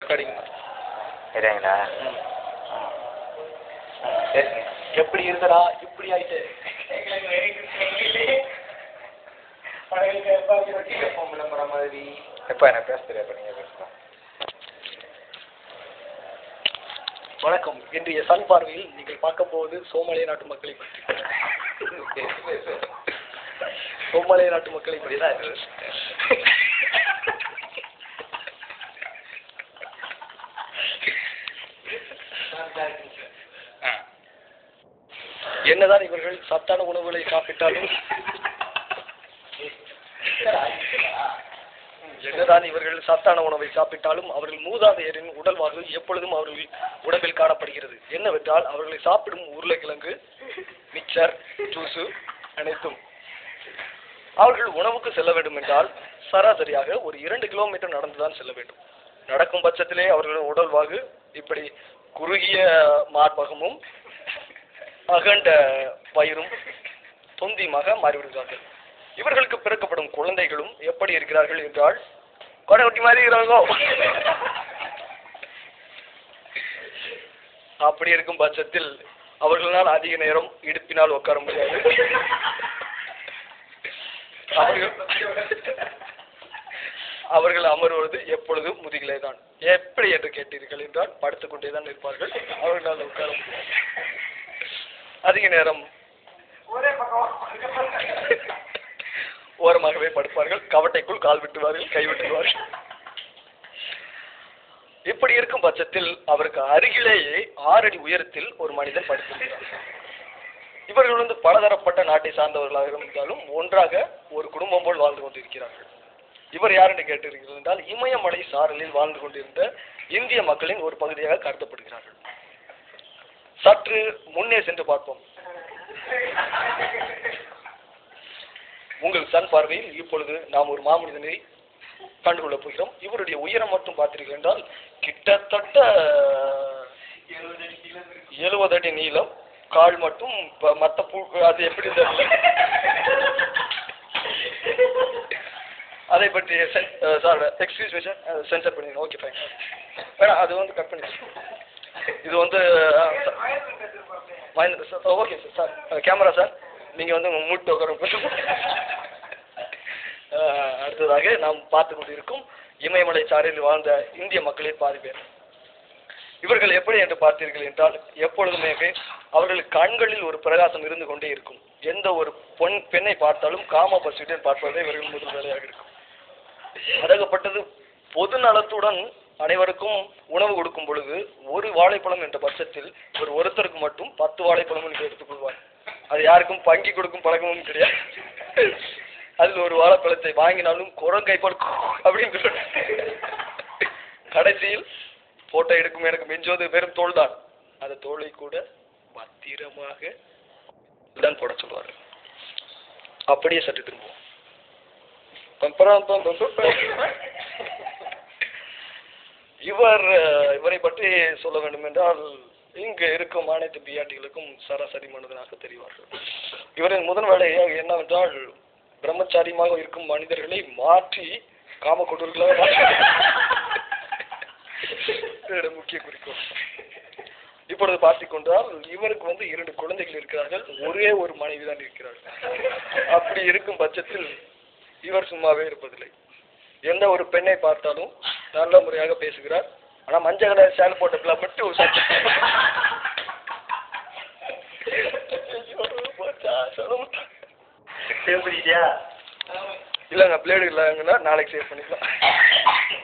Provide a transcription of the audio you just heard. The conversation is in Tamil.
கடிங்க சரிங்களா சரிங்க எப்படி இருந்தடா இப்படி ஆயிட்டு விளம்பரம் மாதிரி எப்போ எனக்கு பேச தெரியாது நீங்க பேசலாம் வணக்கம் இன்றைய சன் பார்வையில் நீங்கள் பார்க்க போவது சோமாலிய நாட்டு மக்களை பற்றி சோமாலிய நாட்டு மக்களை பற்றி தான் இது. என்னதான் இவர்கள் சத்தான உணவுகளை சாப்பிட்டாலும் என்னதான் இவர்கள் சத்தான உணவை சாப்பிட்டாலும் அவர்கள் மூதாதையரின் உடல்வாகு எப்பொழுதும் அவர்கள் உடம்பில் காணப்படுகிறது என்னவென்றால் அவர்களை சாப்பிடும் உருளைக்கிழங்கு மிக்சர் ஜூஸு அனைத்தும் அவர்கள் உணவுக்கு செல்ல வேண்டும் என்றால் சராசரியாக ஒரு இரண்டு கிலோமீட்டர் நடந்துதான் செல்ல வேண்டும் நடக்கும் பட்சத்திலே அவர்களின் உடல்வாகு இப்படி குறுகிய மார்பகமும் அகண்ட வயிறும் தொந்தியுமாக மாறிவிடுகிறார்கள் இவர்களுக்கு பிறக்கப்படும் குழந்தைகளும் எப்படி இருக்கிறார்கள் என்றால் கொடைக்குட்டி மாதிரி இருக்கிறாங்களோ அப்படி இருக்கும் பட்சத்தில் அவர்களால் அதிக நேரம் இடுப்பினால் உட்கார முடியாது அவர்கள் அவர்கள் அமர்வது எப்பொழுதும் முதுகிலே தான் எப்படி என்று கேட்டீர்கள் என்றால் படுத்துக்கொண்டே தான் இருப்பார்கள் அவர்களால் உட்கார முடியாது அதிக நேரம் ஓரமாகவே படுப்பார்கள் கவட்டைக்குள் கால் விட்டுவார்கள் கை விட்டுவார்கள் இப்படி இருக்கும் பட்சத்தில் அவருக்கு அருகிலேயே ஆறடி உயரத்தில் ஒரு மனிதன் படுத்திருக்கிறார் இவர்கள் வந்து பலதரப்பட்ட நாட்டை சார்ந்தவர்களாக இருந்தாலும் ஒன்றாக ஒரு குடும்பம் போல் வாழ்ந்து கொண்டிருக்கிறார்கள் இவர் யார் என்று கேட்டிருக்கிறது என்றால் இமயமலை சாரலில் வாழ்ந்து கொண்டிருந்த இந்திய மக்களின் ஒரு பகுதியாக கருதப்படுகிறார்கள் சற்று முன்னே சென்று பார்ப்போம் உங்கள் சன் பார்வையில் இப்பொழுது நாம் ஒரு மாமனிதனை கண்டுகொள்ளப் போகிறோம் இவருடைய உயரம் மட்டும் பார்த்தீர்கள் என்றால் கிட்டத்தட்ட எழுபது அடி நீளம் கால் மட்டும் ப- மத்த பூ அது எப்படி தெரியல அதை பற்றி sir excuse me sir censor பண்ணிடுங்க ஓகே ஃபைன் வேணாம் அது வந்து கட் பண்ணி இது வந்து Mahendra sir okay sir sir camera sir நீங்கள் வந்து உங்கள் மூட்டு உட்கார அஹ், அடுத்ததாக நாம் பார்த்து கொண்டிருக்கும் இமயமலை சாலையில் வாழ்ந்த இந்திய மக்களில் பாதி பேர் இவர்கள் எப்படி என்று பார்த்தீர்கள் என்றால் எப்பொழுதுமே அவர்கள் கண்களில் ஒரு பிரகாசம் இருந்து கொண்டே இருக்கும் எந்த ஒரு பொன் பெண்ணை பார்த்தாலும் காம பசுடன் பார்ப்பதே இவர்கள் முதல் வேலையாக இருக்கும் அடகப்பட்டது பொது நலத்துடன் அனைவருக்கும் உணவு கொடுக்கும் பொழுது ஒரு வாழைப்பழம் என்ற பட்சத்தில் ஒரு ஒருத்தருக்கு மட்டும் பத்து வாழைப்பழம் என்று எடுத்துக்கொள்வார் அது யாருக்கும் பங்கி கொடுக்கும் பழக்கமும் கிடையாது அதில் ஒரு வாழைப்பழத்தை வாங்கினாலும் குரங்கை போல் அப்படின்னு சொல்லிட்டு கடைசியில் போட்டோ எடுக்கும் எனக்கு மிஞ்சுவது வெறும் தோல் தான் அந்த தோலை கூட பத்திரமாக தான் போட சொல்வார் அப்படியே சற்று திரும்புவோம் பம்பரம் பம் பம் பம் பம். இவர் அஹ், இவரை பற்றி சொல்ல வேண்டும் என்றால் இங்கு இருக்கும் அனைத்து பிஆர்டிகளுக்கும் சராசரி மனிதனாக தெரிவார்கள் இவரின் முதன் வேலையாக என்னவென்றால் பிரம்மச்சாரியமாக இருக்கும் மனிதர்களை மாற்றி காம கொடூர்களாக மாற்றி முக்கிய குறிக்கோள் இப்பொழுது பார்த்துக் கொண்டால் இவருக்கு வந்து இரண்டு குழந்தைகள் இருக்கிறார்கள் ஒரே ஒரு மனைவி தான் இருக்கிறார்கள் அப்படி இருக்கும் பட்சத்தில் இவர் சும்மாவே இருப்பதில்லை எந்த ஒரு பெண்ணை பார்த்தாலும் நல்ல முறையாக பேசுகிறார் ஆனா மஞ்சள் கலர் சேல் போட்ட பிள்ளை மட்டும் சட்டை. ஐயோ, போச்சா, சொல்லுங்க. இல்லைங்க பிளேடு இல்லைங்கன்னா நாளைக்கு சேவ் பண்ணிக்கலாம்